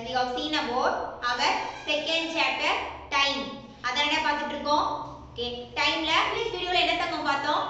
we have seen about our second chapter time அதான் என்ன பார்த்துட்டு இருக்கோம் ஓகே டைம்ல ப்ளீஸ் வீடியோல என்ன தங்கம் பார்த்தோம்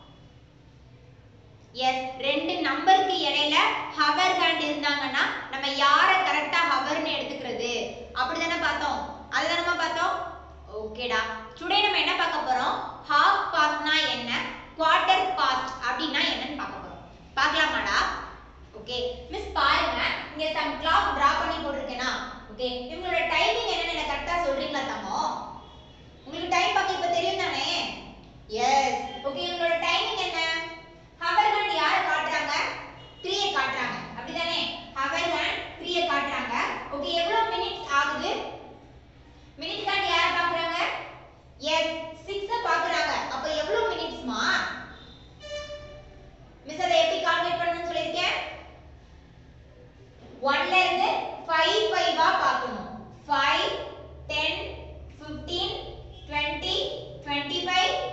எஸ் ரெண்டு நம்பருக்கு இடையில ஹவர் ஹேண்ட் இருந்தாங்கன்னா நம்ம யாரை கரெக்டா ஹவர்னு எடுத்துக்கிறது அப்படிதானே பார்த்தோம் அதுதான் நம்ம பார்த்தோம் ஓகேடா டுடே நம்ம என்ன பார்க்க போறோம் ஹாஃப் பாஸ்ட்னா என்ன குவார்ட்டர் பாஸ்ட் அப்படின்னா என்னன்னு பார்க்க போறோம் பார்க்கலாமாடா ஓகே மிஸ் பாருங்க இங்க சம் கிளாக் டிரா பண்ணி போட்டிருக்கேனா ஓகே இவங்களோட டைமிங் என்னன்னு எனக்கு கரெக்டா சொல்றீங்களா தங்கம் உங்களுக்கு டைம் பார்க்க இப்ப தெரியும் தானே எஸ் ஓகே இவங்களோட டைமிங் என்ன ஹவர் ஹேண்ட் யாரை காட்டுறாங்க 3 ஐ காட்டுறாங்க அப்படிதானே ஹவர் ஹேண்ட் 3 ஐ காட்டுறாங்க ஓகே எவ்வளவு மினிட்ஸ் ஆகுது மினிட் ஹேண்ட் யாரை பார்க்கறாங்க எஸ் 6 பார்க்கறாங்க அப்ப எவ்வளவு மினிட்ஸ்மா மிஸ் அதை எப்படி கால்குலேட் பண்ணணும்னு சொல்லியிருக்கேன் 1 ல இருந்து 5 5 ஆ பார்க்கணும் 5 10 15 20 25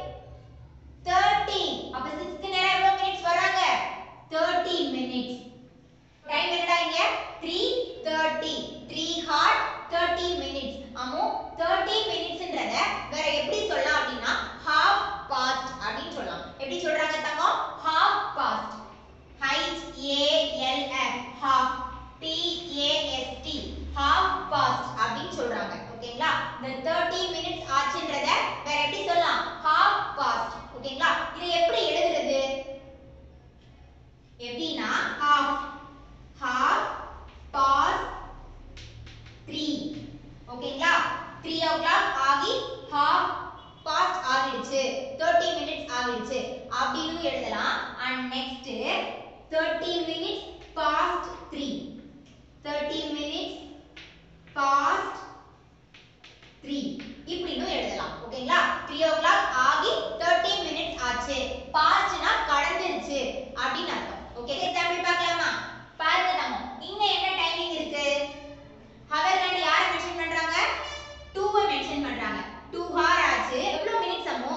30 அப்ப 6 க்கு நேரா எவ்வளவு மினிட்ஸ் வராங்க 30 மினிட்ஸ் டைம் என்னடா இங்க 3:30 3 ஹார் 30 மினிட்ஸ் ஆமோ 30 மினிட்ஸ்ன்றத வேற எப்படி சொல்லலாம் அப்படின்னா half past அப்படின்னு சொல்லலாம் எப்படி சொல்றாங்க தங்கம் half past H A L F half P A S T half past அப்படின்னு சொல்றாங்க ஓகேங்களா இந்த 30 மினிட்ஸ் ஆச்சுன்றத வேற எப்படி சொல்லலாம் half past ஓகேங்களா இதை எப்படி எழுதுறது எப்படின்னா half half past 3 ஓகேங்களா 3 ஓ கிளாக் ஆகி half past ஆகிடுச்சு 30 மினிட்ஸ் ஆகிடுச்சு அப்படின்னு எழுதலாம் and next 30 minutes past 3 30 minutes past 3 இப்படின்னு எழுதலாம் ஓகேங்களா 3 ஓ கிளாக் ஆகி 30 மினிட்ஸ் ஆச்சு பாஸ்ட்னா கடந்துருச்சு அப்படின்னு அர்த்தம் ஓகே எக்ஸாம்பிள் பார்க்கலாமா பாருங்க தங்கம் இங்க என்ன டைமிங் இருக்கு ஹவர் ஹேண்ட் யாரை மென்ஷன் பண்றாங்க 2 மென்ஷன் பண்றாங்க 2 ஹார் ஆச்சு எவ்வளவு மினிட்ஸ் அம்மோ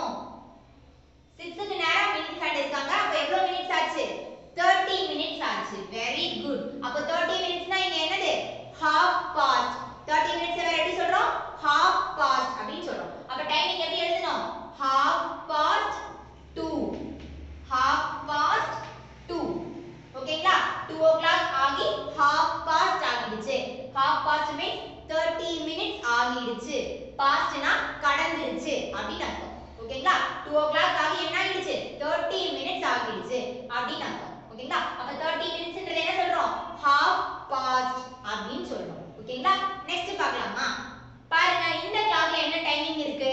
6 க்கு நேரா மினிட்ஸ் ஹேண்ட் இருக்காங்க அப்ப எவ்வளவு மினிட்ஸ் ஆச்சு 30 மினிட்ஸ் ஆச்சு வெரி குட் அப்ப 30 மினிட்ஸ்னா இங்க என்னது half past 30 மினிட்ஸ் வேற எப்படி சொல்றோம் half past அப்படின்னு சொல்றோம் அப்ப டைமிங் எப்படி எழுதணும் half past 2 half past 2 ஓகேங்களா 2 ஓ கிளாக் ஆகி half past ஆகிடுச்சு half past means 30 மினிட்ஸ் ஆகிடுச்சு பாஸ்ட்னா கடந்துருச்சு அப்படின்னு அர்த்தம் ஓகேங்களா 2 ஓ கிளாக் ஆகி என்ன ஆகிடுச்சு 30 மினிட்ஸ் ஆகிடுச்சு அப்படின்னு அர்த்தம் ஓகேங்களா அப்ப 30 மினிட்ஸ்ன்றது என்ன சொல்றோம் half past அப்படின்னு சொல்றோம் ஓகேங்களா நெக்ஸ்ட் பார்க்கலாமா பாருங்க இந்த கிளாக்ல என்ன டைமிங் இருக்கு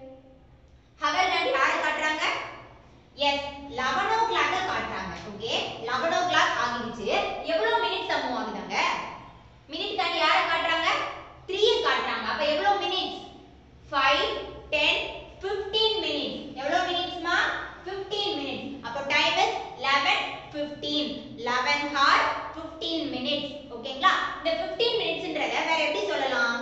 ஹவர் ஹேண்ட் யாரை காட்டுறாங்க எஸ் 11 ஓ கிளாக் காட்டுறாங்க ஓகே 11 ஓ கிளாக் ஆகிடுச்சு எவ்வளவு மினிட்ஸ் மூவ் ஆகுதாங்க மினிட் காண்டி யாரை காட்டுறாங்க 3 ஐ காட்டுறாங்க அப்ப எவ்வளவு மினிட்ஸ் 5 10 15 மினிட்ஸ் எவ்வளவு மினிட்ஸ்மா 15 மினிட்ஸ் அப்ப டைம் இஸ் 11 15 11 ஹார் 15 மினிட்ஸ் ஓகேங்களா இந்த 15 மினிட்ஸ்ன்றத வேற எப்படி சொல்லலாம்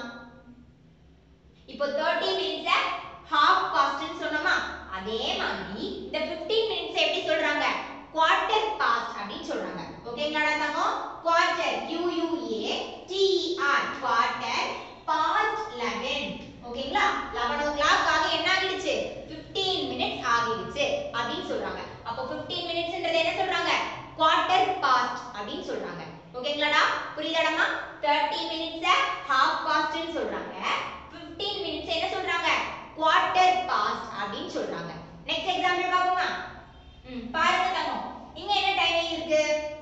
இப்போ 30 மினிட்ஸ half past னு சொன்னோமா அதே மாதிரி இந்த 15 மினிட்ஸ் எப்படி சொல்றாங்க குவார்ட்டர் பாஸ்ட் அப்படின்னு சொல்றாங்க ஓகேங்களாடா தங்கம் quarter Q U A T E R quarter past 11 ஓகேங்களா 11 ஓ கிளாக் ஆகி என்ன ஆகிடுச்சு 15 மினிட்ஸ் ஆகிடுச்சு அப்படின்னு சொல்றாங்க அப்போ 15 மினிட்ஸ்ன்றது என்ன சொல்றாங்க குவார்ட்டர் பாஸ்ட் அப்படின்னு சொல்றாங்க ஓகேங்களாடா புரியுதாடாமா 30 மினிட்ஸ ஹாஃப் பாஸ்ட்னு சொல்றாங்க 15 மினிட்ஸ் என்ன சொல்றாங்க குவார்ட்டர் பாஸ்ட் அப்படின்னு சொல்றாங்க நெக்ஸ்ட் எக்ஸாம்பிள் பாப்போமா ம் பாருங்க தங்கம் இங்க என்ன டைமிங் இருக்கு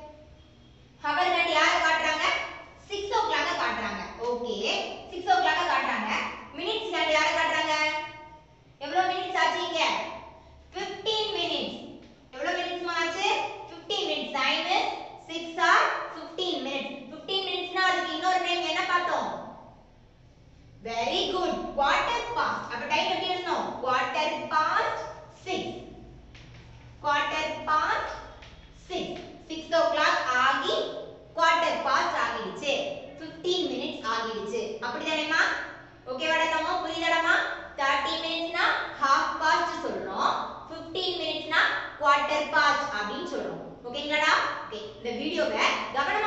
ஹவர் ஹேண்ட் யாரை காட்டுறாங்க 6 ஓ கிளாக்க காட்டுறாங்க ஓகே 6 ஓ கிளாக்க காட்டுறாங்க மினிட்ஸ் ஹேண்ட் யாரை காட்டுறாங்க எவ்வளவு மினிட்ஸ் ஆச்சு இங்க 15 மினிட்ஸ் எவ்வளவு மினிட்ஸ் ஆச்சு 15 minutes time is 6 hour 15 minutes 15 மினிட்ஸ்னா அதுக்கு இன்னொரு நேம் என்ன பார்த்தோம் வெரி குட் குவார்ட்டர் பாஸ்ட் அப்ப டைம் எப்படி எழுதணும் quarter past 6 quarter past 6 6 o'clock ஆகி குவார்ட்டர் பாஸ்ட் ஆகிடுச்சு 15 மினிட்ஸ் ஆகிடுச்சு அப்படிதானேமா ஓகேவாடா தம்மா புரியுதாடாமா 30 மினிட்ஸ்னா ஹாஃப் பாஸ்ட் சொல்றோம் 15 மினிட்ஸ்னா குவார்ட்டர் பாஸ்ட் அப்படின்னு சொல்றோம் ஓகேங்களாடா ஓகே இந்த வீடியோவை கவனமா